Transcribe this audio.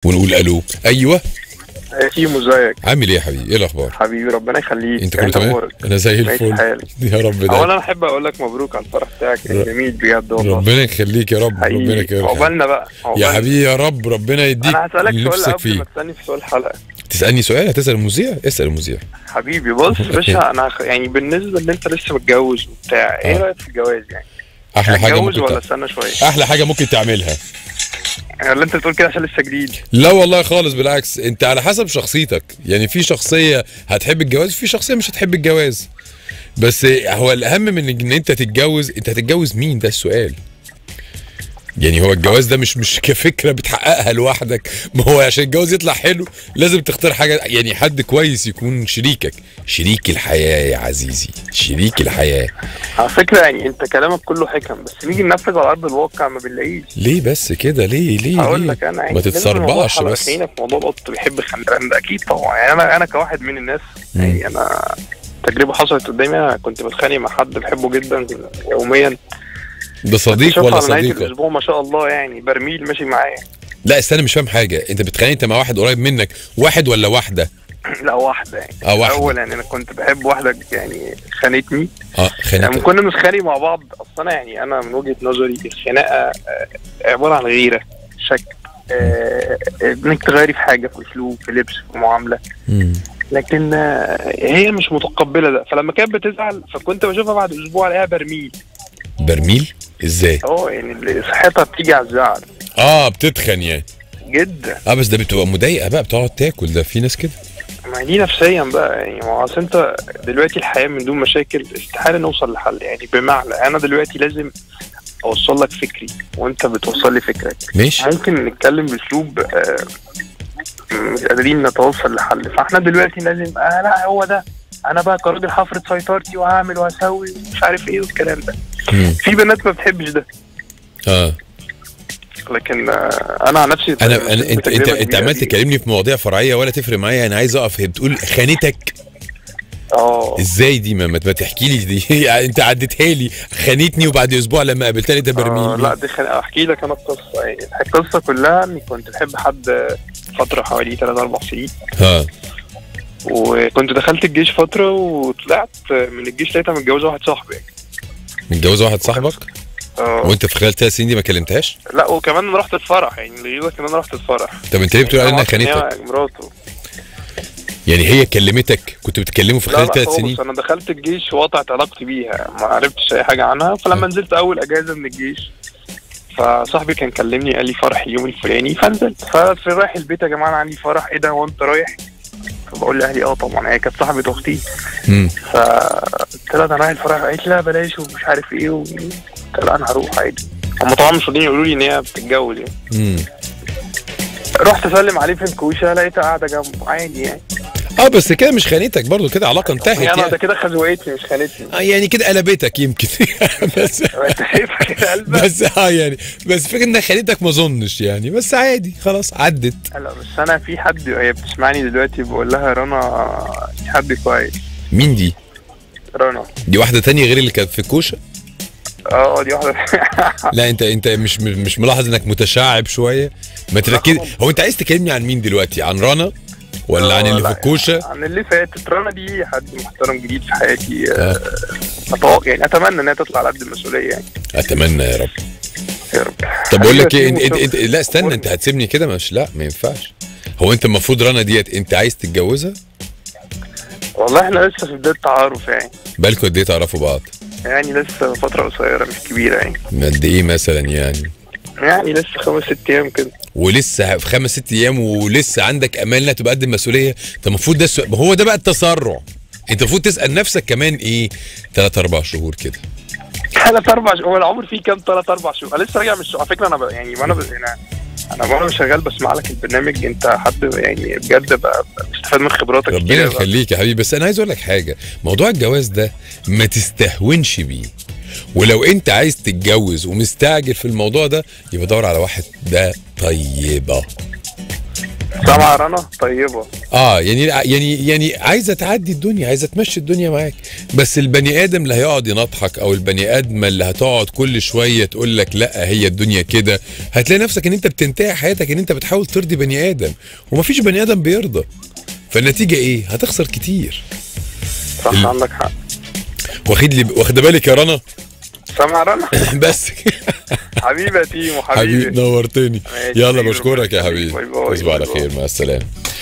ونقول الو ايوه كيمو ازيك عامل ايه يا حبيبي ايه الاخبار حبيبي ربنا يخليك انت كله يعني تمام أخبارك؟ انا زي ماشي الفل الحال. يا رب ده اولا احب اقول لك مبروك على الفرح بتاعك كان ر- جميل بجد والله ربنا يخليك يا رب ربنا حقيقي يكرمك عقبالنا بقى يا عقبالنا. حبيبي يا رب ربنا يديك انا هسالك اللي سؤال نفسك قبل ما فيه تسالني في سؤال الحلقه تسالني سؤال هتسال المذيع اسال المذيع حبيبي بص يا باشا انا هخ- يعني بالنسبه ان انت لسه متجوز وبتاع ايه آه. رايك في الجواز يعني؟ احلى حاجه اتجوز ممكن ولا تع... استنى شويه؟ احلى حاجه ممكن تعملها ولا انت بتقول كده عشان لسه جديد؟ لا والله خالص بالعكس انت على حسب شخصيتك يعني في شخصيه هتحب الجواز في شخصيه مش هتحب الجواز بس هو الاهم من ان انت تتجوز انت هتتجوز مين ده السؤال يعني هو الجواز ده مش مش كفكره بتحققها لوحدك ما هو عشان الجواز يطلع حلو لازم تختار حاجه يعني حد كويس يكون شريكك شريك الحياه يا عزيزي شريك الحياه على فكره يعني انت كلامك كله حكم بس نيجي ننفذ على ارض الواقع ما بنلاقيش ليه بس كده ليه ليه هقول ليه لك انا يعني ما بالنسبة لموضوع تتصربعش الحلقة، بس خلينا في موضوع القط بيحب الخندقان ده اكيد طبعا يعني انا انا كواحد من الناس مم. يعني انا تجربه حصلت قدامي انا كنت بتخانق مع حد بحبه جدا يوميا ده صديق بشوفها ولا على نهايه صديقه الاسبوع ما شاء الله يعني برميل ماشي معايا لا استنى مش فاهم حاجه انت بتتخانق انت مع واحد قريب منك واحد ولا واحده لا واحده يعني اه واحده اول يعني انا كنت بحب واحده يعني خانتني اه يعني خانق كنا بنتخانق مع بعض اصل انا يعني انا من وجهه نظري الخناقه آه، عباره عن غيره شك آه، انك تغيري في حاجه في اسلوب في لبس في معامله مم. لكن آه، هي مش متقبله ده فلما كانت بتزعل فكنت بشوفها بعد اسبوع الاقيها برميل برميل ازاي اه يعني اللي صحتها بتيجي على الزعل اه بتتخن يعني جدا اه بس ده بتبقى مضايقه بقى بتقعد تاكل ده في ناس كده ما هي دي نفسيا بقى يعني ما هو اصل انت دلوقتي الحياه من دون مشاكل استحاله نوصل لحل يعني بمعنى انا دلوقتي لازم اوصل لك فكري وانت بتوصل لي فكرك ماشي ممكن نتكلم باسلوب آه، مش قادرين نتوصل لحل فاحنا دلوقتي لازم آه لا هو ده انا بقى كراجل هفرض سيطرتي وهعمل وهسوي ومش عارف ايه والكلام ده مم. في بنات ما بتحبش ده اه لكن آه، انا عن نفسي انا انا انت انت بتجربة انت كبيرة عمال دي. تكلمني في مواضيع فرعيه ولا تفرق معايا انا عايز اقف هي بتقول خانتك اه ازاي دي ما, ما ما تحكي لي دي يعني انت عديتها لي خانتني وبعد اسبوع لما قابلتني ده آه، برميل لا دي خل... احكي لك انا القصه يعني القصه كلها اني كنت بحب حد فتره حوالي 3 4 سنين اه وكنت دخلت الجيش فتره وطلعت من الجيش لقيتها متجوزه واحد صاحبي يعني. متجوزه واحد صاحبك اه وانت في خلال ثلاث سنين دي ما كلمتهاش لا وكمان انا رحت الفرح يعني اللي يقول لك ان انا رحت الفرح طب انت ليه بتقول أنا انها عارف إن هي خانتك مراته يعني هي كلمتك كنت بتكلموا في لا خلال لا ثلاث خالص سنين انا دخلت الجيش وقطعت علاقتي بيها ما عرفتش اي حاجه عنها فلما نزلت اول اجازه من الجيش فصاحبي كان كلمني قال لي فرح اليوم الفلاني فنزلت ففي رايح البيت يا جماعه انا عندي فرح ايه ده هو انت رايح فبقول لاهلي اه طبعا هي كانت صاحبه اختي مم. فقلت لها ده انا رايح الفرح قالت لا بلاش ومش عارف ايه و... قلت لها انا هروح عادي هم طبعا مش راضيين يقولوا لي ان هي بتتجوز يعني مم. رحت اسلم عليه في الكوشه لقيتها قاعده جنبه عادي يعني اه بس كده مش خانتك برضو كده علاقه انتهت يعني انا يعني ده كده خزوقتني مش خانتني آه يعني كده قلبتك يمكن بس انت شايفها كده قلبك بس اه يعني بس فكره انها خانتك ما اظنش يعني بس عادي خلاص عدت لا بس انا في حد هي بتسمعني دلوقتي بقول لها رنا في حد كويس مين دي؟ رنا دي واحده تانية غير اللي كانت في الكوشه؟ اه دي واحده لا انت انت مش مش ملاحظ انك متشعب شويه ما تركز خالص. هو انت عايز تكلمني عن مين دلوقتي عن رنا ولا عن آه، اللي لا، في الكوشه عن اللي فاتت رنا دي حد محترم جديد في حياتي آه. آه، أتوقع يعني اتمنى انها تطلع على قد المسؤوليه يعني اتمنى يا رب يا رب طب بقول لك ايه حبيبي انت, يا انت, سيمو، انت لا استنى قول. انت هتسيبني كده مش لا ما ينفعش هو انت المفروض رنا ديت انت عايز تتجوزها والله احنا لسه في بدايه تعارف يعني بالكوا قد ايه تعرفوا بعض يعني لسه فتره قصيره مش كبيره يعني قد ايه مثلا يعني يعني لسه خمس ست ايام كده ولسه في خمس ست ايام ولسه عندك امال انها تبقى قد المسؤوليه طب المفروض ده السؤال هو ده بقى التسرع انت المفروض تسال نفسك كمان ايه ثلاث اربع شهور كده ثلاث اربع شهور هو العمر فيه كام ثلاث اربع شهور انا لسه راجع من الشغل على فكره انا ب... يعني وانا ب... انا انا وانا شغال بسمع لك البرنامج انت حد يعني بجد بقى بستفاد من خبراتك ربنا كتير بقى. يخليك يا حبيبي بس انا عايز اقول لك حاجه موضوع الجواز ده ما تستهونش بيه ولو انت عايز تتجوز ومستعجل في الموضوع ده يبقى دور على واحد ده طيبه سامعة رنا طيبة اه يعني يعني يعني عايزه تعدي الدنيا عايزه تمشي الدنيا معاك بس البني ادم اللي هيقعد ينطحك او البني ادم اللي هتقعد كل شويه تقول لك لا هي الدنيا كده هتلاقي نفسك ان انت بتنتهي حياتك ان انت بتحاول ترضي بني ادم ومفيش بني ادم بيرضى فالنتيجه ايه هتخسر كتير صح ال- عندك حق واخد لي واخد بالك يا رنا سامعة رنا بس حبيبي يا تيمو حبيبي حبيبي نورتني ماشي، يلا حبيبي، بشكرك يا ربنا حبيبي يخليك. باي باي، تصبح على باي باي. خير مع السلامه